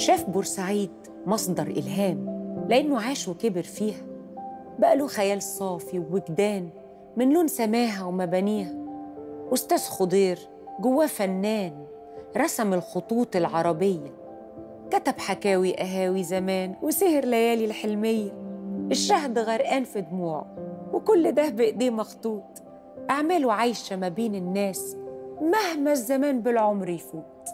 شاف بورسعيد مصدر إلهام لأنه عاش وكبر فيها بقى له خيال صافي ووجدان من لون سماها ومبانيها أستاذ خضير جواه فنان رسم الخطوط العربية كتب حكاوي أهاوي زمان وسهر ليالي الحلمية الشهد غرقان في دموعه وكل ده بإيديه مخطوط أعماله عايشة ما بين الناس مهما الزمان بالعمر يفوت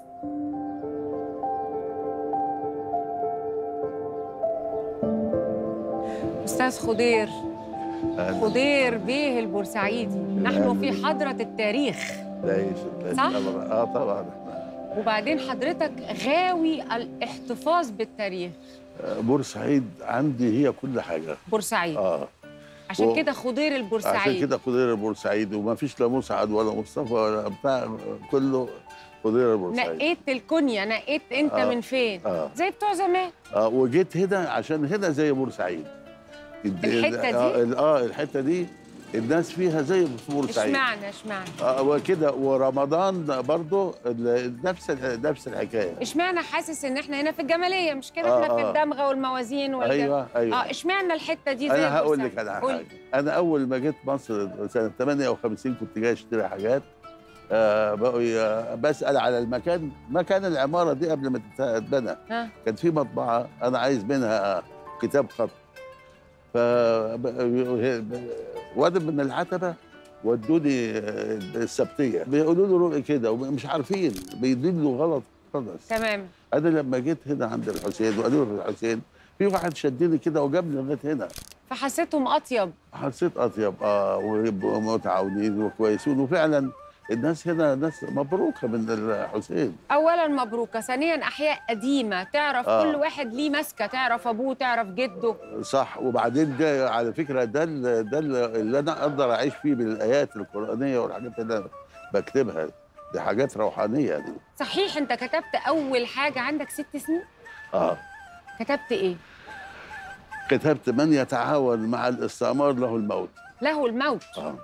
أستاذ خضير خضير بيه البورسعيدي نحن في حضرة التاريخ لا ايش صح؟ اه طبعا احنا وبعدين حضرتك غاوي الاحتفاظ بالتاريخ آه، بورسعيد عندي هي كل حاجه بورسعيد اه عشان و- كده خضير البورسعيد عشان كده خضير البورسعيد وما فيش لا مسعد ولا مصطفى ولا بتاع كله خضير البورسعيد نقيت الكنية نقيت انت آه. من فين اه زي بتوع زمان اه وجيت هنا عشان هنا زي بورسعيد الد- الحتة دي؟ اه ال- اه الحته دي الناس فيها زي في بورسعيد اشمعنى اشمعنى آه وكده ورمضان برضو ال- نفس ال- نفس الحكايه اشمعنى حاسس ان احنا هنا في الجمالية مش كده آه، احنا في آه. الدمغة والموازين والجم... ايوه ايوه اه اشمعنى الحتة دي زي انا هقول لك بورسعيد؟ على قول. حاجه انا اول ما جيت مصر سنه 58 كنت جاي اشتري حاجات آه بقوا ي- بسال على المكان مكان العماره دي قبل ما تتبنى ها كان في مطبعه انا عايز منها كتاب خط ف واد من العتبه ودوني آه، السبتيه بيقولوا له روقي كده ومش عارفين بيدلوا غلط خالص تمام انا لما جيت هنا عند الحسين وقالوا له الحسين في واحد شدني كده وجابني لغايه هنا فحسيتهم اطيب حسيت اطيب اه ويبقوا متعاونين وكويسين وفعلا الناس هنا ناس مبروكه من الحسين اولا مبروكه ثانيا احياء قديمه تعرف آه. كل واحد ليه ماسكه تعرف ابوه تعرف جده صح وبعدين ده على فكره ده ال- ده ال- اللي انا اقدر اعيش فيه بالايات القرانيه والحاجات اللي انا بكتبها دي حاجات روحانيه دي صحيح انت كتبت اول حاجه عندك ست سنين اه كتبت ايه كتبت من يتعاون مع الاستعمار له الموت له الموت اه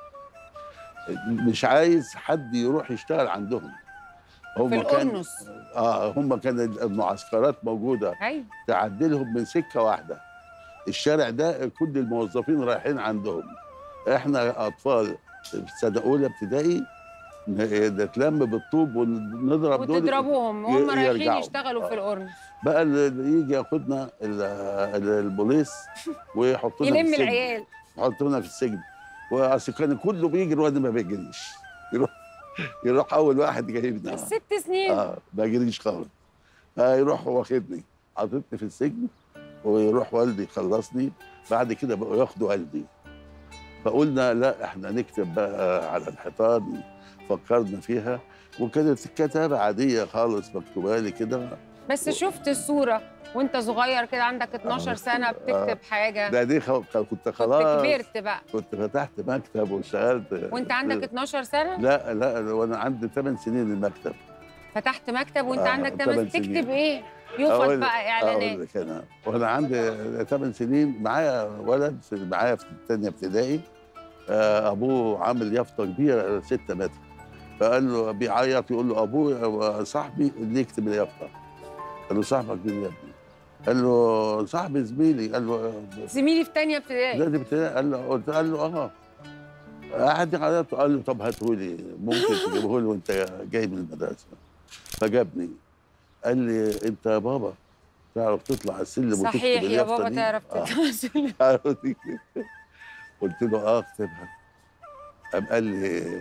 مش عايز حد يروح يشتغل عندهم هم في كان القرنص اه هم كان المعسكرات موجوده ايوه تعدلهم من سكه واحده الشارع ده كل الموظفين رايحين عندهم احنا اطفال في سنه اولى ابتدائي ن- نتلم بالطوب ونضرب دول وتضربوهم وهم ي- رايحين يرجعوا. يشتغلوا في آه. القرن بقى اللي يجي ياخدنا ال- ال- البوليس ويحطونا في يلم السجن العيال يحطونا في السجن واصل كان كله بيجري وانا ما بيجريش يروح يروح اول واحد جايبنا ست سنين اه ما جريش خالص فيروح واخدني حاططني في السجن ويروح والدي يخلصني بعد كده بقوا ياخدوا والدي فقلنا لا احنا نكتب بقى على الحيطان فكرنا فيها وكانت الكتابة عادية خالص مكتوبة لي كده بس شفت الصوره وانت صغير كده عندك 12 آه. سنه بتكتب حاجه ده دي خ- كنت كنت خلاص كبرت بقى كنت فتحت مكتب واشتغلت وانت عندك 12 سنه لا لا وانا عندي 8 سنين المكتب فتحت مكتب وانت آه، عندك تمن 8 سنين. تكتب ايه يوفط أقول- بقى اعلانات اقول لك انا وانا عندي 8 سنين معايا ولد في- معايا في ثانيه ابتدائي آه، ابوه عامل يافطه كبيره 6 متر فقال له بيعيط يقول له ابوه صاحبي اللي يكتب اليافطه قال له صاحبك مين يا ابني؟ قال له صاحبي زميلي قال له زميلي في تانية ابتدائي ده ابتدائي قال له قلت قال له اه قعد يعيط قال له طب هاته لي ممكن تجيبه لي وانت جاي من المدرسه فجابني قال لي انت يا بابا تعرف تطلع على السلم وتكتب صحيح يا اليافطة بابا دي؟ تعرف آه. تتواصل عرفت كده؟ قلت له اه اكتبها قام قال لي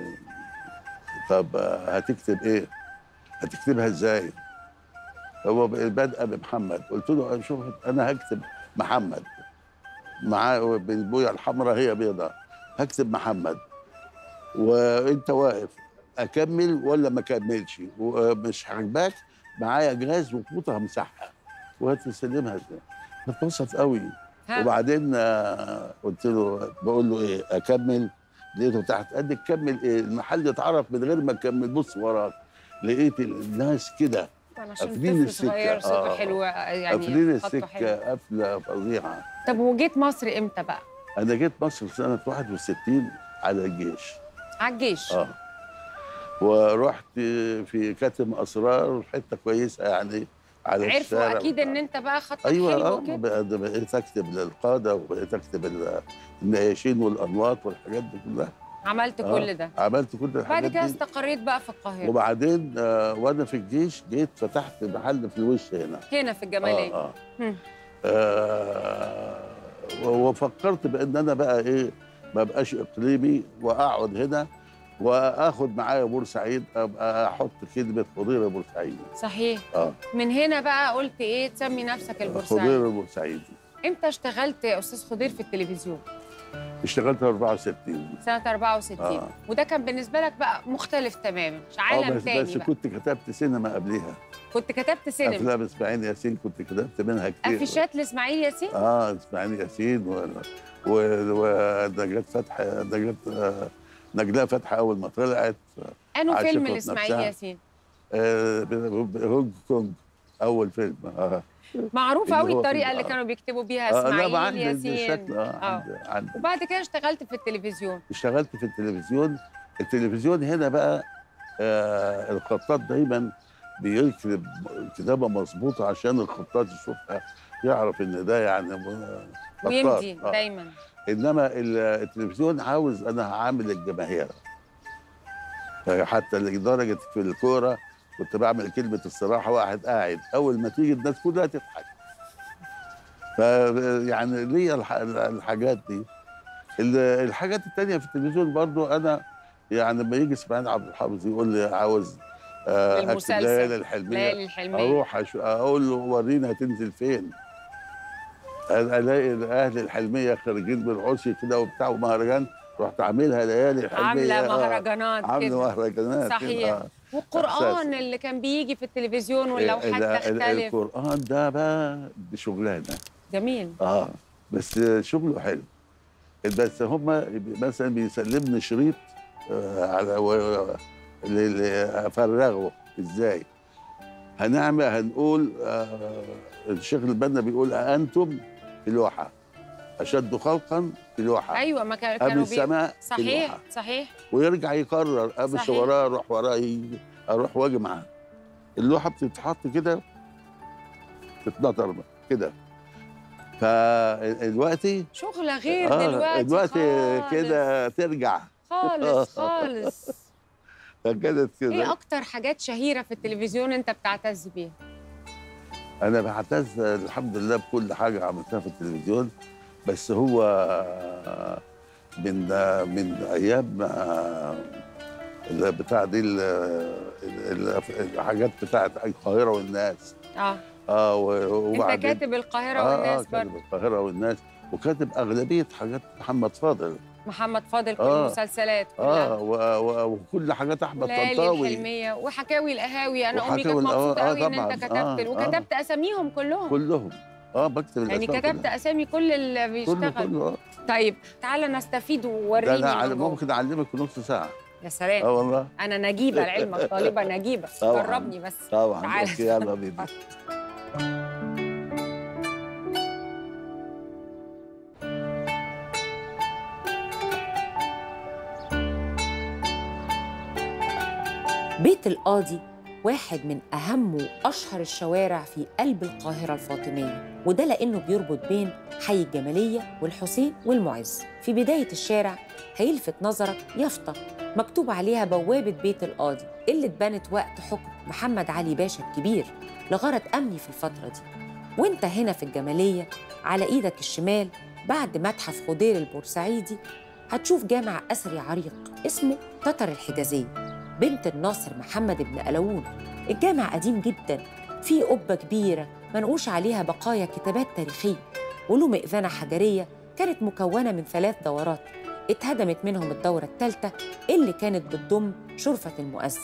طب آه، هتكتب ايه؟ هتكتبها ازاي؟ هو بادئه بمحمد قلت له شوف انا هكتب محمد معاه بالبويه الحمراء هي بيضاء هكتب محمد وانت واقف اكمل ولا ما اكملش ومش عاجباك معايا جهاز وقوطه همسحها وهتسلمها ازاي؟ اتبسط قوي ها. وبعدين آه، قلت له بقول له ايه اكمل لقيته تحت قد كمل ايه المحل اتعرف من غير ما تكمل بص وراك لقيت الناس كده عشان قافلين طفل صغير السكة. صوته آه. حلو يعني قافلين خطه حلو السكه قفله فظيعه طب وجيت مصر امتى بقى؟ انا جيت مصر سنه 61 على الجيش على الجيش اه ورحت في كاتم اسرار حته كويسه يعني على عرفوا الشارع اكيد وبتاع. ان انت بقى خطك ايوه حلو اه وكده بقى- بقيت اكتب للقاده وبقيت اكتب ال- النياشين والانواط والحاجات دي كلها عملت آه. كل ده عملت كل الحاجات بعد كده دي استقريت بقى في القاهره وبعدين آه وانا في الجيش جيت فتحت محل في الوش هنا هنا في الجماليه اه, هم. آه وفكرت بان انا بقى ايه ما بقاش اقليمي واقعد هنا واخد معايا بورسعيد ابقى احط كلمه خضير بورسعيد صحيح اه من هنا بقى قلت ايه تسمي نفسك البورسعيد خضير البورسعيدي امتى اشتغلت يا استاذ خضير في التلفزيون اشتغلت 64 سنه 64 آه. وده كان بالنسبه لك بقى مختلف تماما مش اه عالم بس تاني بس بقى كنت كتبت سينما قبليها كنت كتبت سينما افلام اسماعيل ياسين كنت كتبت منها كتير افيشات لاسماعيل ياسين اه اسماعيل ياسين و- و- ونجاة فتحي نجاة آه، نجلاء فتحي اول ما طلعت انه عاشقة فيلم في لاسماعيل نفسها. ياسين آه، ب- ب- هونج كونج اول فيلم اه معروف اللي قوي هو الطريقه فيلم، اللي آه. كانوا بيكتبوا بيها آه، لا اسماعيل ما عندي ياسين شكل اه اه عندي, عندي. وبعد كده اشتغلت في التلفزيون اشتغلت في التلفزيون التلفزيون هنا بقى آه الخطاط دايما بيكتب كتابه مظبوطه عشان الخطاط يشوفها يعرف ان ده يعني م- خطاط. ويمضي آه. دايما انما ال- التلفزيون عاوز انا هعامل الجماهير يعني حتى لدرجه في الكوره كنت بعمل كلمه الصراحه واحد قاعد اول ما تيجي الناس كلها تضحك ف يعني ليا الح- الحاجات دي ال- الحاجات التانية في التلفزيون برضو انا يعني لما يجي اسماعيل عبد الحافظ يقول لي عاوز آه، اكتب للمسلسل. ليالي الحلميه ليالي الحلميه اروح أش- اقول له ورينا هتنزل فين أنا الاقي اهل الحلميه خارجين بالعشي كده وبتاع ومهرجان رحت عاملها ليالي الحلميه عامله آه، مهرجانات عامله كده مهرجانات كده، صحيح. آه. والقران إحساس. اللي كان بيجي في التلفزيون واللوحات ال- ال- تختلف القران ده بقى بشغلانه جميل اه بس شغله حلو بس هم مثلا بيسلمني شريط آه على و- اللي- اللي افرغه ازاي هنعمل هنقول آه الشيخ البنا بيقول انتم في لوحه اشد خلقا في لوحه ايوه ما كان- ام كانوا بي... السماء في صحيح لوحه صحيح ويرجع يكرر امشي صحيح. وراه اروح وراه يجي اروح واجي معاه اللوحه بتتحط كده تتنطر كده فالوقتي شغله غير آه دلوقتي دلوقتي خالص. كده ترجع خالص خالص فكانت ايه كده اكتر حاجات شهيره في التلفزيون انت بتعتز بيها انا بعتز الحمد لله بكل حاجه عملتها في التلفزيون بس هو من من ايام اللي بتاع دي ال- ال- الحاجات بتاعت القاهره والناس اه اه و- انت وبعدين كاتب القاهره آه والناس آه كاتب برضه القاهره والناس وكاتب اغلبيه حاجات محمد فاضل محمد فاضل كل آه. المسلسلات كلها اه و- و- وكل حاجات احمد ليالي طنطاوي الحلميه وحكاوي القهاوي انا امي كانت وحكاوي- آه، مبسوطه آه، قوي ان انت طبعاً. كتبت آه، آه. وكتبت اساميهم كلهم كلهم اه بكتب يعني الأسماء كتبت كلها. اسامي كل اللي كله بيشتغل كله آه. طيب تعالى نستفيد ده ووريني انا من أعلم- جوه. ممكن اعلمك في نص ساعه يا سلام اه والله انا نجيبه لعلمك طالبه نجيبه طبعاً. جربني بس طبعا تعالى. أوكي، يلا بينا بيت القاضي واحد من أهم وأشهر الشوارع في قلب القاهرة الفاطمية وده لأنه بيربط بين حي الجمالية والحسين والمعز في بداية الشارع هيلفت نظرك يافطة مكتوب عليها بوابة بيت القاضي اللي اتبنت وقت حكم محمد علي باشا الكبير لغرض أمني في الفترة دي وانت هنا في الجمالية على إيدك الشمال بعد متحف خضير البورسعيدي هتشوف جامع أثري عريق اسمه تتر الحجازية بنت الناصر محمد بن قلاوون الجامع قديم جدا فيه قبة كبيرة منقوش عليها بقايا كتابات تاريخية وله مئذنة حجرية كانت مكونة من ثلاث دورات اتهدمت منهم الدورة الثالثة اللي كانت بتضم شرفة المؤذن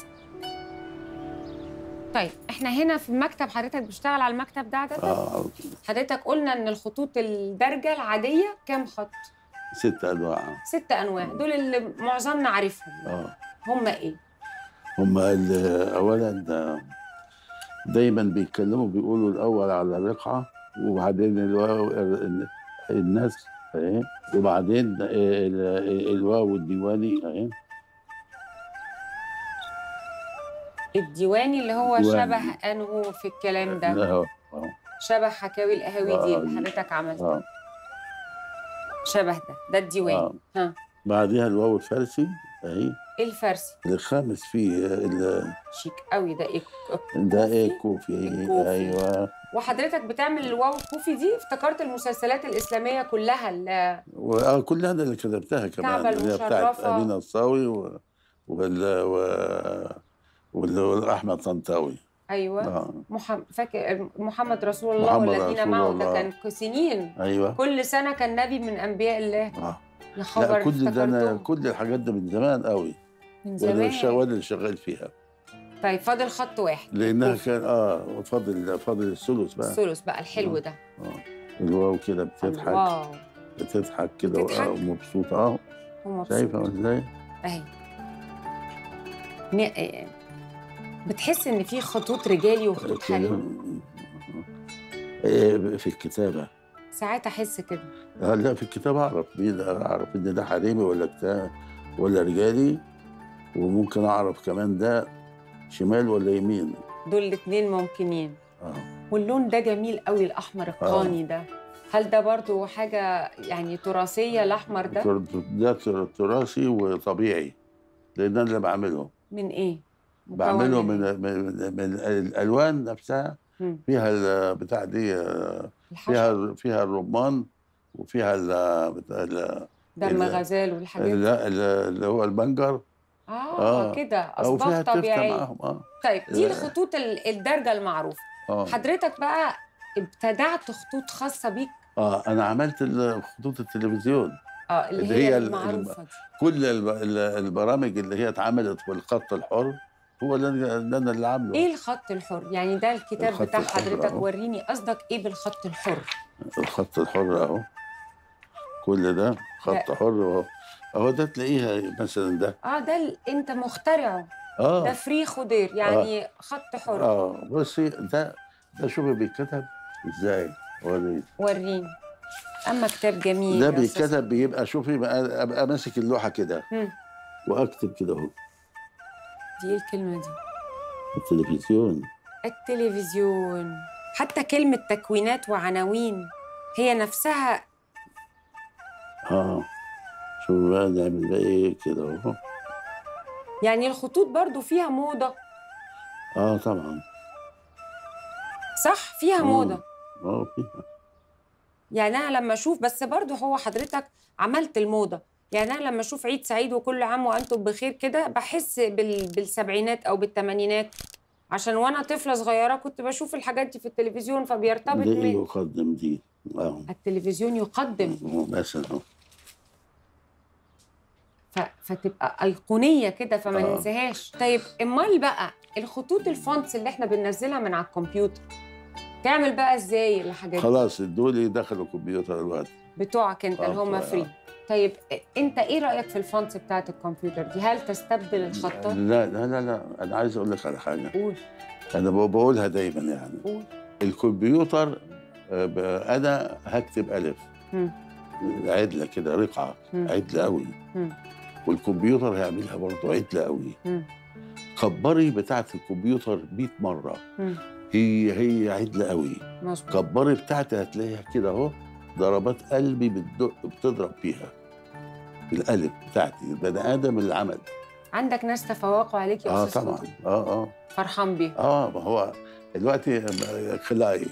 طيب احنا هنا في المكتب حضرتك بتشتغل على المكتب ده عادة؟ اه حضرتك قلنا ان الخطوط الدارجة العادية كام خط؟ ست انواع ست انواع دول اللي معظمنا عارفهم اه هم ايه؟ هم ال- اولا آه، دايما بيتكلموا بيقولوا الاول على الرقعه وبعدين الواو ال- الناس اهي وبعدين ال- ال- الواو الديواني اهي الديواني اللي هو ديواني. شبه انه في الكلام ده لا هو آه. شبه حكاوي القهاوي دي آه، اللي دي. حضرتك عملتها آه. شبه ده ده الديواني آه. ها بعديها الواو الفارسي اهي ايه الفارسي الخامس فيه ال- شيك قوي ده ايه ده ايه كوفي؟ كوفي الكوفي. ايوه وحضرتك بتعمل الواو الكوفي دي افتكرت المسلسلات الاسلاميه كلها اللي واه كل هذا اللي كتبتها كمان كعبة اللي هي بتاعت المشرفة. امين الصاوي و... وال... و... وال... والاحمد طنطاوي ايوه اه محمد فاكر محمد رسول الله محمد والذين رسول معه ده الله. كان سنين ايوه كل سنه كان نبي من انبياء الله اه يا خبر لا كل ده انا افتكرتهم كل الحاجات دي من زمان قوي من وانا زمان الشغال اللي شغال فيها طيب فاضل خط واحد لانها الكوفي. كان اه فاضل فاضل الثلث بقى الثلث بقى الحلو ده اه الواو كده بتضحك واو بتضحك كده بتضحك؟ ومبسوطه اه هو شايفه مبسوط ازاي؟ اهي ن- إيه، بتحس ان في خطوط رجالي وخطوط حريم إيه، في الكتابه ساعات احس كده آه، لا في الكتاب اعرف مين اعرف ان ده حريمي ولا كتاب ولا رجالي وممكن اعرف كمان ده شمال ولا يمين دول الاتنين ممكنين اه واللون ده جميل قوي الاحمر القاني ده هل ده برضو حاجه يعني تراثيه الاحمر ده تر- ده تر- تراثي وطبيعي لان انا اللي بعمله من ايه بعمله مكون من إيه؟ من, من الالوان نفسها مم. فيها البتاع دي آه، الحشر فيها فيها الرمان وفيها ال- بتاع ال- دم ال- غزال والحاجات دي لا، ال- اللي هو البنجر اه, آه. كده او فيها اصباغ التفتة طبيعيه معاهم اه طيب دي لا. الخطوط ال- الدارجه المعروفه اه حضرتك بقى ابتدعت خطوط خاصه بيك اه انا عملت ال- خطوط التلفزيون اه اللي, اللي هي, هي ال- المعروفه دي كل الب- ال- البرامج اللي هي اتعملت بالخط الحر هو اللي انا اللي أنا اللي عامله ايه الخط الحر يعني ده الكتاب الخط بتاع الحر، حضرتك آه. وريني قصدك ايه بالخط الحر الخط الحر اهو كل ده خط لا. حر اهو اهو ده تلاقيها مثلا ده اه ده ال... انت مخترعه ده اه فري خضير يعني خط حر اه بصي ده ده شوفي بيتكتب ازاي وريني وريني اما كتاب جميل ده يا أستاذ. بيتكتب بيبقى شوفي بقى ابقى ماسك اللوحه كده مم. واكتب كده اهو دي ايه الكلمه دي التلفزيون التلفزيون حتى كلمه تكوينات وعناوين هي نفسها اه شوفي بقى نعمل بقى ايه كده اهو يعني الخطوط برضو فيها موضه اه طبعا صح فيها مم. موضه اه فيها يعني انا لما اشوف بس برضو هو حضرتك عملت الموضه يعني انا لما اشوف عيد سعيد وكل عام وانتم بخير كده بحس بال... بالسبعينات او بالثمانينات عشان وانا طفله صغيره كنت بشوف الحاجات دي في التلفزيون فبيرتبط دي من يقدم دي اه التلفزيون يقدم أهو مثلا اهو ف... فتبقى ايقونيه كده فما آه. ننساهاش طيب امال بقى الخطوط الفونتس اللي احنا بننزلها من على الكمبيوتر تعمل بقى ازاي الحاجات دي خلاص دول دخلوا الكمبيوتر دلوقتي بتوعك انت اللي آه، هم بتوعي، فري طيب انت ايه رايك في الفونتس بتاعت الكمبيوتر دي هل تستبدل الخطاط لا لا لا لا انا عايز اقول لك على حاجه قول انا ب- بقولها دايما يعني قول الكمبيوتر آه، ب- انا هكتب الف مم. عدله كده رقعه مم. عدله قوي مم. والكمبيوتر هيعملها برضه عدله قوي مم. كبري بتاعت الكمبيوتر 100 مره مم. هي هي عدله قوي مظبوط كبري بتاعتي هتلاقيها كده اهو ضربات قلبي بتدق بتضرب فيها الالف بتاعتي البني ادم اللي عمل عندك ناس تفوقوا عليك يا اه استاذ طبعا فضل. اه اه فرحان بيه اه ما هو دلوقتي خلاقي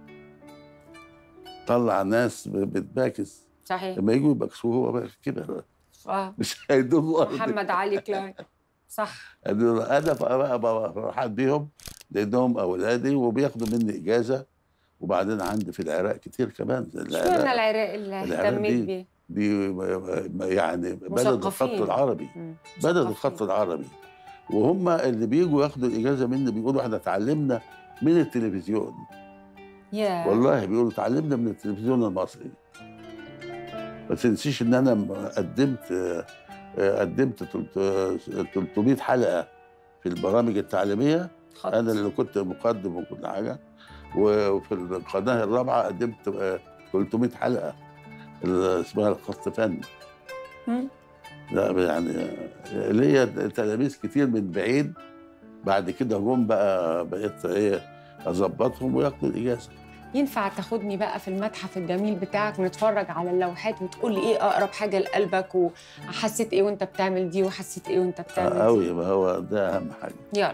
طلع ناس ب- بتباكس صحيح لما يجوا يبكسوه هو بقى كده اه مش هيدوم محمد علي كلاي صح انا بقى بقى فرحان بيهم لانهم اولادي وبياخدوا مني اجازه وبعدين عندي في العراق كتير كمان اشمعنى العراق اللي العراق اهتميت دي بيه دي يعني بلد الخط مثقفين. العربي مم. بلد مثقفين. الخط العربي وهم اللي بيجوا ياخدوا الاجازه مني بيقولوا احنا اتعلمنا من التلفزيون يا والله بيقولوا اتعلمنا من التلفزيون المصري ما تنسيش ان انا م- قدمت آه، آه، قدمت تلت- آه، 300 حلقه في البرامج التعليميه خط. انا اللي كنت مقدم وكل حاجه وفي القناه الرابعه قدمت آه، 300 حلقه اللي اسمها الخط فن مم. لا يعني آه، ليا تلاميذ كتير من بعيد بعد كده جم بقى بقيت ايه اظبطهم وياخدوا الاجازه ينفع تاخدني بقى في المتحف الجميل بتاعك نتفرج على اللوحات وتقول لي ايه اقرب حاجه لقلبك وحسيت ايه وانت بتعمل دي وحسيت ايه وانت بتعمل دي قوي ما هو ده اهم حاجه يلا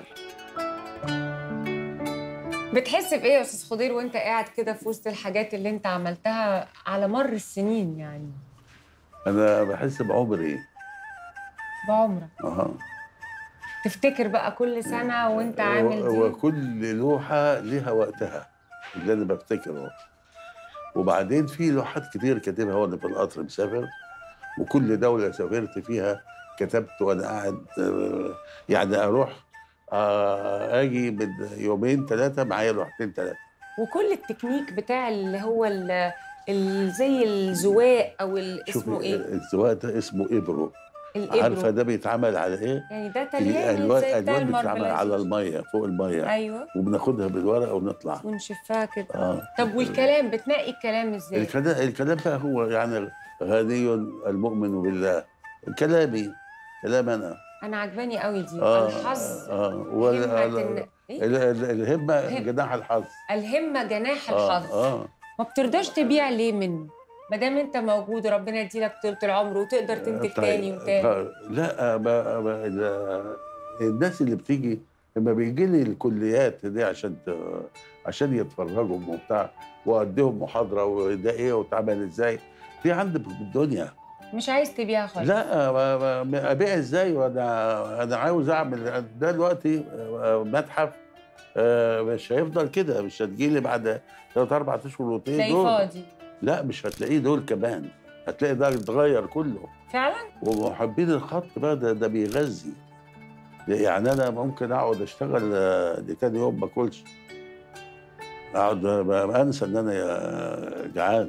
بتحس بايه يا استاذ خضير وانت قاعد كده في وسط الحاجات اللي انت عملتها على مر السنين يعني انا بحس بعمري بعمرك اه تفتكر بقى كل سنه وانت عامل و- دي وكل لوحه ليها وقتها اللي انا بفتكره وبعدين في لوحات كتير كاتبها وانا في القطر مسافر وكل دوله سافرت فيها كتبت وانا قاعد آه، يعني اروح آه، اجي من يومين ثلاثه معايا لوحتين ثلاثه وكل التكنيك بتاع اللي هو ال ال- زي الزواق او ال- اسمه ايه الزواق ده اسمه ابرو الابرو عارفه ده بيتعمل على ايه؟ يعني ده تلياني الالوان زي بتاع الالوان بتتعمل على الماربلاج الميه فوق الميه ايوه وبناخدها بالورقه ونطلع ونشفها كده اه طب والكلام بتنقي الكلام ازاي؟ الكلام الكلام بقى هو يعني غني المؤمن بالله كلامي كلام انا انا عجباني قوي دي اه الحظ اه وال- همة الن- إيه؟ ال- ال- الهمه هم- جناح الحظ الهمه جناح اه الحظ اه ما بترضاش تبيع ليه منه ما دام انت موجود وربنا يديلك طولة العمر وتقدر تنتج طيب، تاني وتاني طيب. لا ما ما ال- الناس اللي بتيجي لما بيجي لي الكليات دي عشان ت- عشان يتفرجوا وبتاع واديهم محاضره وده ايه واتعمل ازاي في عندي في الدنيا مش عايز تبيع خالص لا ما- ما- ما- ابيع ازاي وانا انا عاوز اعمل ده دلوقتي آه، متحف آه، مش هيفضل كده مش هتجيلي بعد ثلاث اربع اشهر وتلاقيه تلاقيه دول فاضي لا مش هتلاقيه دول كمان هتلاقي ده اتغير كله فعلا ومحبين الخط بقى ده, ده بيغذي يعني انا ممكن اقعد اشتغل آه، لتاني يوم ما اكلش اقعد بقى انسى ان انا آه، جعان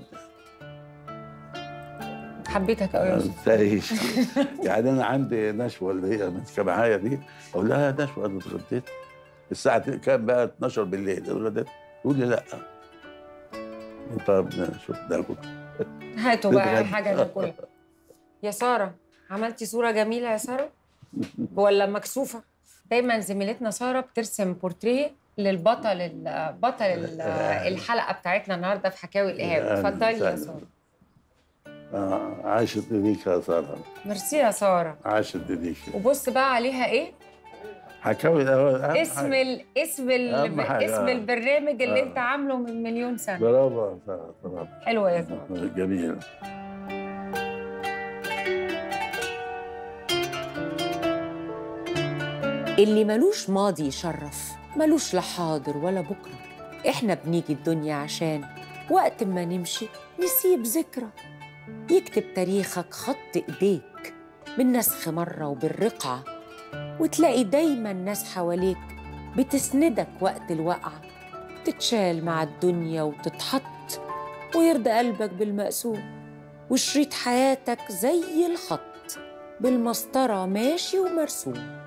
حبيتك قوي يا أستاذ. تعيش يعني انا عندي نشوه اللي هي ماسكه معايا دي اقول لها يا نشوه انا اتغديت الساعه كام بقى 12 بالليل اتغديت تقول لي لا طب شوف ناكل هاتوا بقى نتغدى. حاجه ناكلها يا ساره عملتي صوره جميله يا ساره ولا مكسوفه دايما زميلتنا ساره بترسم بورتريه للبطل ال- بطل ال- الحلقه بتاعتنا النهارده في حكاوي الايهاب أهلاً اتفضلي يا وسهلاً. ساره آه عاشت ايديك يا ساره ميرسي يا ساره عاشت ايديك وبص بقى عليها ايه حكاوي الأول أهم اسم حاجة. ال اسم ال أهم حاجة. اسم البرنامج اللي آه. انت عامله من مليون سنه برافو يا ساره برافو حلوه يا ساره جميل اللي ملوش ماضي يشرف ملوش لا حاضر ولا بكرة إحنا بنيجي الدنيا عشان وقت ما نمشي نسيب ذكرى يكتب تاريخك خط إيديك بالنسخ مرة وبالرقعة وتلاقي دايما ناس حواليك بتسندك وقت الوقعة تتشال مع الدنيا وتتحط ويرضى قلبك بالمقسوم وشريط حياتك زي الخط بالمسطرة ماشي ومرسوم